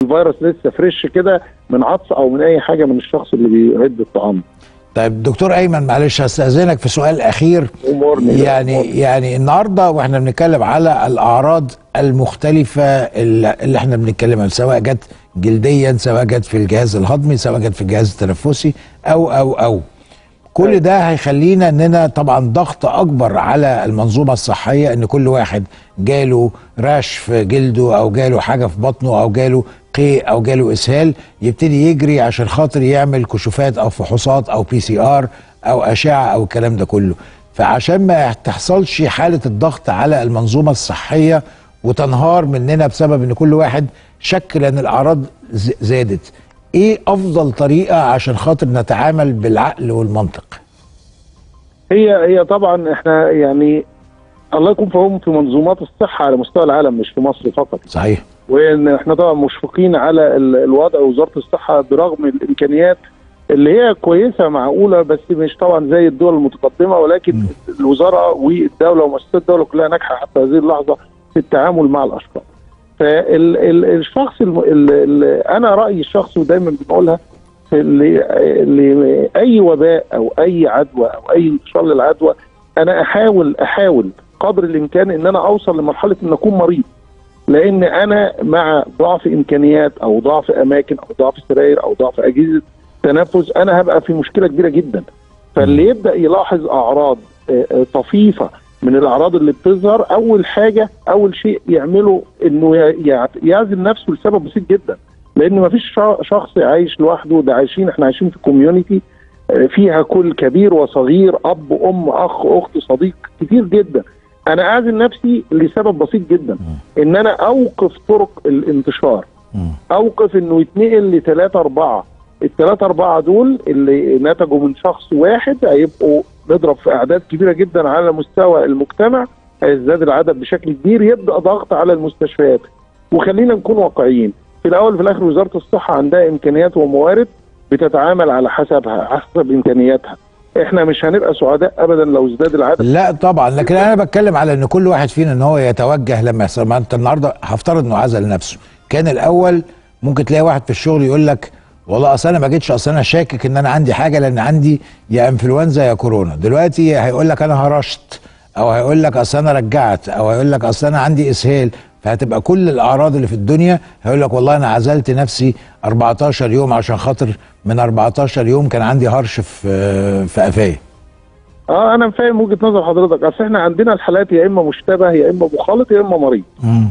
الفيروس لسه فريش كده من عطس او من اي حاجه من الشخص اللي بيعد الطعام طيب دكتور ايمن معلش هستاذنك في سؤال اخير أمورني. يعني يعني النهارده واحنا بنتكلم على الاعراض المختلفه اللي اللي احنا بنتكلم سواء جت جلديا سواء جت في الجهاز الهضمي سواء جت في الجهاز التنفسي او او او كل ده هيخلينا اننا طبعا ضغط اكبر على المنظومه الصحيه ان كل واحد جاله راش في جلده او جاله حاجه في بطنه او جاله قيء او جاله اسهال يبتدي يجري عشان خاطر يعمل كشوفات او فحوصات او بي سي ار او اشعه او الكلام ده كله فعشان ما تحصلش حاله الضغط على المنظومه الصحيه وتنهار مننا بسبب ان كل واحد شك لان الاعراض ز- زادت ايه افضل طريقه عشان خاطر نتعامل بالعقل والمنطق هي هي طبعا احنا يعني الله يكون في عون في منظومات الصحه على مستوى العالم مش في مصر فقط صحيح وان احنا طبعا مشفقين على ال- الوضع وزاره الصحه برغم الامكانيات اللي هي كويسه معقوله بس مش طبعا زي الدول المتقدمه ولكن م. الوزاره والدوله ومؤسسات الدوله كلها ناجحه حتى هذه اللحظه في التعامل مع الاشخاص. فالشخص انا رايي الشخصي ودايما بنقولها في اللي اللي اي وباء او اي عدوى او اي انتشار للعدوى انا احاول احاول قدر الامكان ان انا اوصل لمرحله ان اكون مريض لان انا مع ضعف امكانيات او ضعف اماكن او ضعف سراير او ضعف اجهزه تنفس انا هبقى في مشكله كبيره جدا فاللي يبدا يلاحظ اعراض آه، آه، طفيفه من الاعراض اللي بتظهر اول حاجه اول شيء يعمله انه ي- يع- يعزل نفسه لسبب بسيط جدا لان ما فيش شخص عايش لوحده ده عايشين احنا عايشين في كوميونتي فيها كل كبير وصغير اب ام اخ اخت صديق كتير جدا انا اعزل نفسي لسبب بسيط جدا ان انا اوقف طرق الانتشار مم. اوقف انه يتنقل لثلاثة اربعة الثلاثة اربعة دول اللي نتجوا من شخص واحد هيبقوا نضرب في اعداد كبيرة جدا على مستوى المجتمع هيزداد العدد بشكل كبير يبدا ضغط على المستشفيات وخلينا نكون واقعيين في الاول وفي الاخر وزاره الصحه عندها امكانيات وموارد بتتعامل على حسبها حسب امكانياتها احنا مش هنبقى سعداء ابدا لو ازداد العدد لا طبعا لكن انا بتكلم على ان كل واحد فينا ان هو يتوجه لما يحصل ما انت النهارده هفترض انه عزل نفسه كان الاول ممكن تلاقي واحد في الشغل يقول لك والله اصل انا ما جيتش اصل انا شاكك ان انا عندي حاجه لان عندي يا انفلونزا يا كورونا دلوقتي هيقول لك انا هرشت او هيقول لك اصل انا رجعت او هيقول لك اصل انا عندي اسهال فهتبقى كل الاعراض اللي في الدنيا هيقول لك والله انا عزلت نفسي 14 يوم عشان خاطر من 14 يوم كان عندي هرش في في قفايا اه انا فاهم وجهه نظر حضرتك اصل احنا عندنا الحالات يا اما مشتبه يا اما مخالط يا اما مريض مم.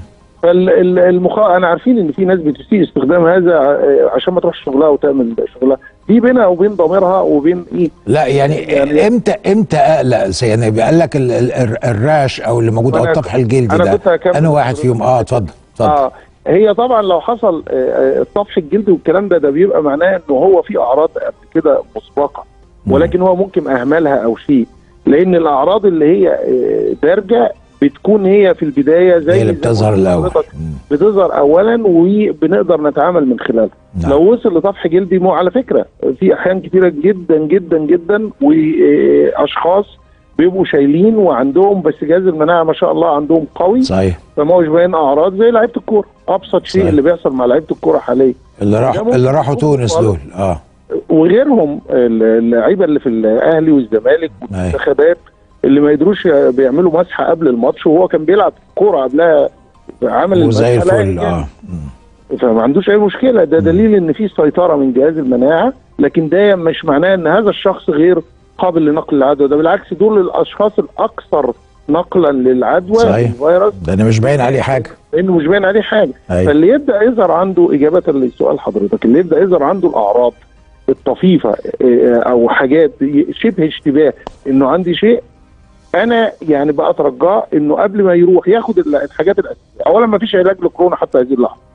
فالمخ انا عارفين ان في ناس بتسيء استخدام هذا ع- عشان ما تروحش شغلها وتعمل شغلها دي بينها وبين ضميرها وبين ايه لا يعني, يعني- امتى امتى اقلق يعني بيقول لك ال- ال- ال- الراش او اللي موجود او أنا- الطفح الجلدي أنا ده كنت هكمل انا واحد فيهم اه اتفضل اتفضل اه هي طبعا لو حصل آه، آه، طفح الجلد والكلام ده ده بيبقى معناه انه هو في اعراض قبل كده مسبقه ولكن هو ممكن اهملها او شيء لان الاعراض اللي هي آه، دارجه بتكون هي في البدايه زي هي اللي زي ما بتظهر قلت الاول لحضرتك، مم. بتظهر اولا وبنقدر نتعامل من خلالها نعم. لو وصل لطفح جلدي مو على فكره في احيان كتيره جدا جدا جدا واشخاص بيبقوا شايلين وعندهم بس جهاز المناعه ما شاء الله عندهم قوي صحيح فما هوش باين اعراض زي لعيبه الكوره ابسط شيء صحيح. اللي بيحصل مع لعيبه الكوره حاليا اللي راح ده ممكن اللي راحوا يكون تونس غلط. دول اه وغيرهم اللعيبه اللي في الاهلي والزمالك والمنتخبات اللي ما يقدروش بيعملوا مسحه قبل الماتش وهو كان بيلعب كوره قبلها عمل وزي المسحة لا الفل ينجح. اه مم. فما عندوش اي مشكله ده دليل ان في سيطره من جهاز المناعه لكن ده مش معناه ان هذا الشخص غير قابل لنقل العدوى ده بالعكس دول الاشخاص الاكثر نقلا للعدوى صحيح. الفيروس ده انا مش باين عليه حاجه لانه مش باين عليه حاجه أيوة. فاللي يبدا يظهر عنده اجابه لسؤال حضرتك اللي يبدا يظهر عنده الاعراض الطفيفه إيه، او حاجات شبه اشتباه انه عندي شيء انا يعني بقى اترجاه انه قبل ما يروح ياخد ال- الحاجات الاساسيه اولا ما فيش علاج لكورونا حتى هذه اللحظه